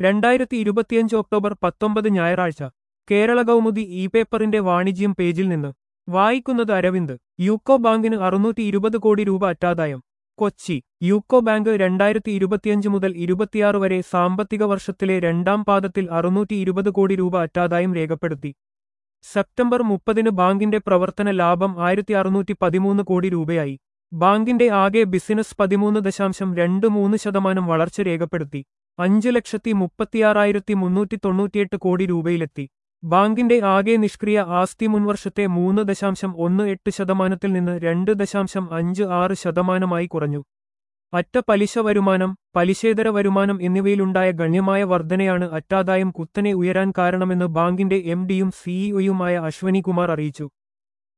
രണ്ടായിരത്തി ഇരുപത്തിയഞ്ച് ഒക്ടോബർ പത്തൊമ്പത് ഞായറാഴ്ച കേരള കൗമുദി ഇ പേപ്പറിന്റെ വാണിജ്യം പേജിൽ നിന്ന് വായിക്കുന്നത് അരവിന്ദ് യൂക്കോ ബാങ്കിന് അറുന്നൂറ്റി ഇരുപത് കോടി രൂപ അറ്റാദായം കൊച്ചി യൂക്കോ ബാങ്ക് രണ്ടായിരത്തി ഇരുപത്തിയഞ്ച് മുതൽ ഇരുപത്തിയാറ് വരെ സാമ്പത്തിക വർഷത്തിലെ രണ്ടാം പാദത്തിൽ അറുന്നൂറ്റി ഇരുപത് കോടി രൂപ അറ്റാദായം രേഖപ്പെടുത്തി സെപ്റ്റംബർ മുപ്പതിന് ബാങ്കിന്റെ പ്രവർത്തന ലാഭം ആയിരത്തി അറുന്നൂറ്റി പതിമൂന്ന് കോടി രൂപയായി ബാങ്കിന്റെ ആകെ ബിസിനസ് പതിമൂന്ന് ദശാംശം രണ്ട് മൂന്ന് ശതമാനം വളർച്ച രേഖപ്പെടുത്തി അഞ്ച് ലക്ഷത്തി മുപ്പത്തിയാറായിരത്തി മുന്നൂറ്റി തൊണ്ണൂറ്റിയെട്ട് കോടി രൂപയിലെത്തി ബാങ്കിന്റെ ആകെ നിഷ്ക്രിയ ആസ്തി മുൻവർഷത്തെ മൂന്ന് ദശാംശം ഒന്ന് എട്ട് ശതമാനത്തിൽ നിന്ന് രണ്ട് ദശാംശം അഞ്ച് ആറ് ശതമാനമായി കുറഞ്ഞു അറ്റ പലിശ വരുമാനം പലിശേതര വരുമാനം എന്നിവയിലുണ്ടായ ഗണ്യമായ വർധനയാണ് അറ്റാദായം കുത്തനെ ഉയരാൻ കാരണമെന്ന് ബാങ്കിന്റെ എം ഡിയും സിഇഒയുമായ അശ്വനി കുമാർ അറിയിച്ചു